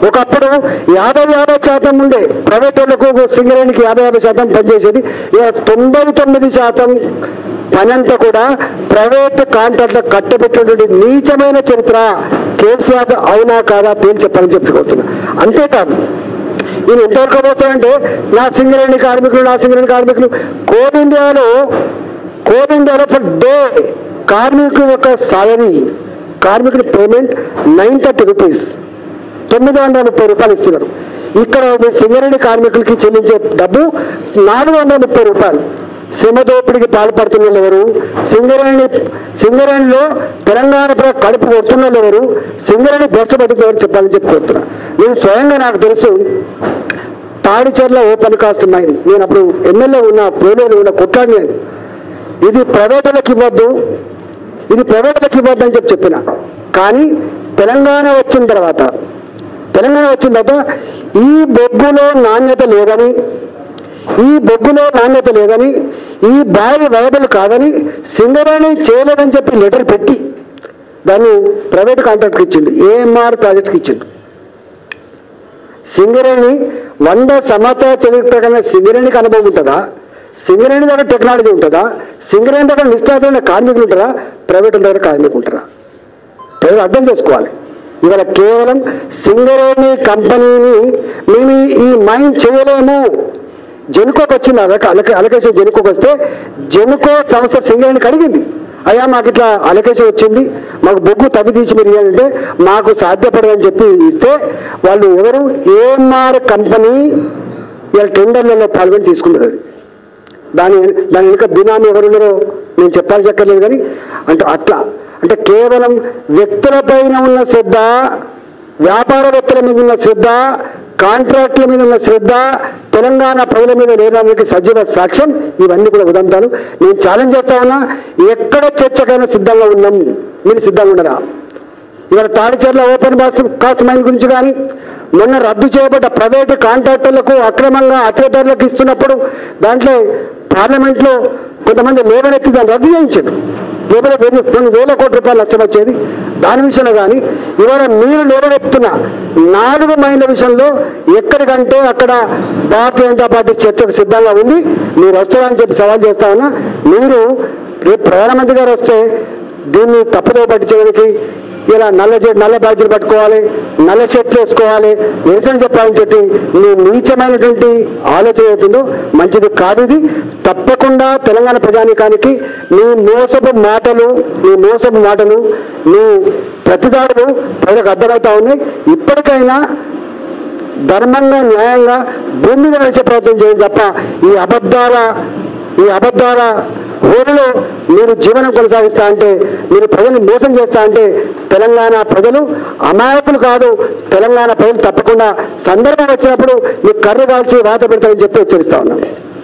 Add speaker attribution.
Speaker 1: ఒకప్పుడు యాభై యాభై శాతం ఉండే ప్రైవేట్ వాళ్ళకు సింగరేణికి యాభై యాభై శాతం పనిచేసేది ఇక తొంభై తొమ్మిది శాతం పని అంతా కూడా ప్రైవేట్ కాంట్రాక్ట్ కట్టబెట్టినటువంటి నీచమైన చరిత్ర కేసీఆర్ అవునా కాదా తేల్చి చెప్పాలని చెప్పుకోతున్నా అంతేకాదు ఈయన ఎంతవరకు పోతాడంటే నా సింగరేణి కార్మికులు నా సింగరేణి కార్మికులు కోల్ ఇండియాలో కోల్ ఇండియాలో ఫర్ డే కార్మికుల యొక్క సాలరీ కార్మికుడి పేమెంట్ నైన్ థర్టీ రూపీస్ తొమ్మిది వందల ముప్పై రూపాయలు ఇస్తున్నారు ఇక్కడ మీ సింగరేణి కార్మికులకి చెల్లించే డబ్బు నాలుగు వందల ముప్పై రూపాయలు శ్రమ దోపిడికి పాల్పడుతున్న వాళ్ళు ఎవరు సింగరేణి సింగరేణిలో తెలంగాణ ప్ర- కడుపు కొడుతున్న వాళ్ళు ఎవరు సింగరేణి భ్రష్టపడుతున్న ఎవరు చెప్పాలని చెప్పి కోరుతున్నా నేను స్వయంగా నాకు తెలుసు తాడిచెర్ల ఓపెన్ కాస్ట్ మైన్ నేను అప్పుడు ఎమ్మెల్యే ఉన్న ప్రోలేరు ఉన్న కొట్లాడి నేను ఇది ప్రైవేటులకు ఇవ్వద్దు ఇది ప్రైవేటులకు ఇవ్వద్దు అని చెప్పి చెప్పిన కానీ తెలంగాణ వచ్చిన తర్వాత తెలంగాణ వచ్చిన తర్వాత ఈ బొగ్గులో నాణ్యత లేదని ఈ బొగ్గులో నాణ్యత లేదని ఈ బావి వైబుల్ కాదని సింగరేణి చేయలేదని చెప్పి లెటర్ పెట్టి దాన్ని ప్రైవేట్ కాంట్రాక్ట్కి ఇచ్చిండు ఏఎంఆర్ ప్రాజెక్ట్కి ఇచ్చిండు సింగరేణి వంద సంవత్సరాల చరిత్ర కన్నా సింగరేణికి అనుభవం ఉంటుందా సింగరేణి దగ్గర టెక్నాలజీ ఉంటుందా సింగరేణి దగ్గర నిష్ఠాతులైన కార్మికులు ఉంటారా ప్రైవేట్ దగ్గర కార్మికులు ఉంటారా ప్రజలు అర్థం చేసుకోవాలి ఇవాళ కేవలం సింగరేణి కంపెనీని మేము ఈ మైన్ చేయలేము జెనుకోకి వచ్చింది అలక అలక అలకేషన్ జెనుకోకి వస్తే జెనుకో సంస్థ సింగరేణికి అడిగింది అయ్యా మాకు ఇట్లా అలకేషన్ వచ్చింది మాకు బొగ్గు తవ్వి తీసి మీరు ఇవ్వాలంటే మాకు సాధ్యపడదని చెప్పి ఇస్తే వాళ్ళు ఎవరు ఏఎంఆర్ కంపెనీ ఇలా టెండర్లలో పాల్గొని తీసుకున్నది అది దాని దాని వెనుక బినామీ ఎవరున్నారో నేను చెప్పాల్సి అక్కర్లేదు కానీ అంటే అట్లా అంటే కేవలం వ్యక్తులపైన ఉన్న శ్రద్ధ వ్యాపారవేత్తల మీద ఉన్న శ్రద్ధ కాంట్రాక్టుల మీద ఉన్న శ్రద్ధ తెలంగాణ ప్రజల మీద లేడానికి సజీవ సాక్ష్యం ఇవన్నీ కూడా ఉదంతాలు నేను ఛాలెంజ్ చేస్తా ఉన్నా ఎక్కడ చర్చకైనా సిద్ధంగా ఉన్నాం మీరు సిద్ధంగా ఉండరా ఇవాళ తాడిచెర్ల ఓపెన్ బాస్ కాస్ట్ మైన్ గురించి కానీ మొన్న రద్దు చేయబడ్డ ప్రైవేటు కాంట్రాక్టర్లకు అక్రమంగా అత్యధరలకు ఇస్తున్నప్పుడు దాంట్లో పార్లమెంట్లో కొంతమంది లేవనెత్తి దాన్ని రద్దు చేయించారు లేబర్ కొన్ని కొన్ని వేల కోట్ల రూపాయలు నష్టం వచ్చేది దాని విషయంలో కానీ ఇవాళ మీరు లేవనెత్తున్న నాలుగు మైళ్ళ విషయంలో ఎక్కడికంటే అక్కడ భారతీయ జనతా పార్టీ చర్చకు సిద్ధంగా ఉంది మీరు వస్తారని చెప్పి సవాల్ చేస్తా ఉన్నా మీరు రేపు ప్రధానమంత్రి గారు వస్తే దీన్ని తప్పుదో పట్టించడానికి ఇలా నల్ల జె- నల్ల బ్యాడ్జీలు పట్టుకోవాలి నల్ల షర్ట్లు వేసుకోవాలి నిరసన చెప్పాలని చెప్పి మీ నీచమైనటువంటి ఆలోచన అవుతుందో మంచిది కాదు ఇది తప్పకుండా తెలంగాణ ప్రజానికానికి మీ మోసపు మాటలు మీ మోసపు మాటలు మీ ప్రతిదాడులు ప్రజలకు అర్థమవుతా ఉన్నాయి ఇప్పటికైనా ధర్మంగా న్యాయంగా భూమి మీద నడిచే ప్రయత్నం చేయండి తప్ప ఈ అబద్ధాల ఈ అబద్ధాల ఊరిలో మీరు జీవనం కొనసాగిస్తా అంటే మీరు ప్రజల్ని మోసం చేస్తా అంటే తెలంగాణ ప్రజలు అమాయకులు కాదు తెలంగాణ ప్రజలు తప్పకుండా సందర్భం వచ్చినప్పుడు మీకు కర్రు కాల్చి వాత పెడతారని చెప్పి హెచ్చరిస్తా ఉన్నాను